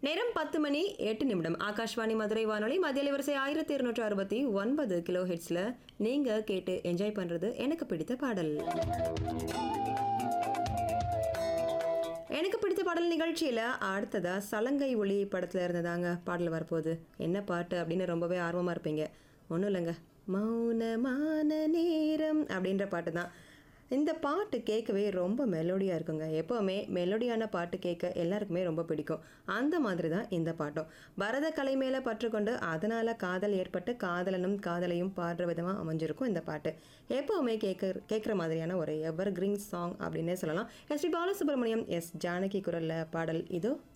நேரம் பத்து மணி எட்டு நிமிடம் ஆகாஷ்வாணி மதுரை வானொலி மத்திய வரிசை ஆயிரத்தி இருநூற்று அறுபத்தி ஒன்பது கிலோ ஹெட்ஸ்ல நீங்க கேட்டு என்ஜாய் பண்றது எனக்கு பிடித்த பாடல் எனக்கு பிடித்த பாடல் நிகழ்ச்சியில் அடுத்ததா சலங்கை ஒளி படத்தில் இருந்ததாங்க பாடல் வரப்போகுது என்ன பாட்டு அப்படின்னு ரொம்பவே ஆர்வமாக இருப்பீங்க ஒன்றும் இல்லைங்க மௌனமான நேரம் அப்படின்ற பாட்டு தான் இந்த பாட்டு கேட்கவே ரொம்ப மெலோடியாக இருக்குங்க எப்போவுமே மெலோடியான பாட்டு கேட்க எல்லாருக்குமே ரொம்ப பிடிக்கும் அந்த மாதிரி தான் இந்த பாட்டும் பரத கலை மேலே பற்றுக்கொண்டு அதனால் காதல் ஏற்பட்டு காதலனும் காதலையும் பாடுற விதமாக அமைஞ்சிருக்கும் இந்த பாட்டு எப்போவுமே கேட்க கேட்குற மாதிரியான ஒரு எவர் கிரீன் சாங் அப்படின்னே சொல்லலாம் S P Balasubrahmanyam S Janaki குரலில் பாடல் இதோ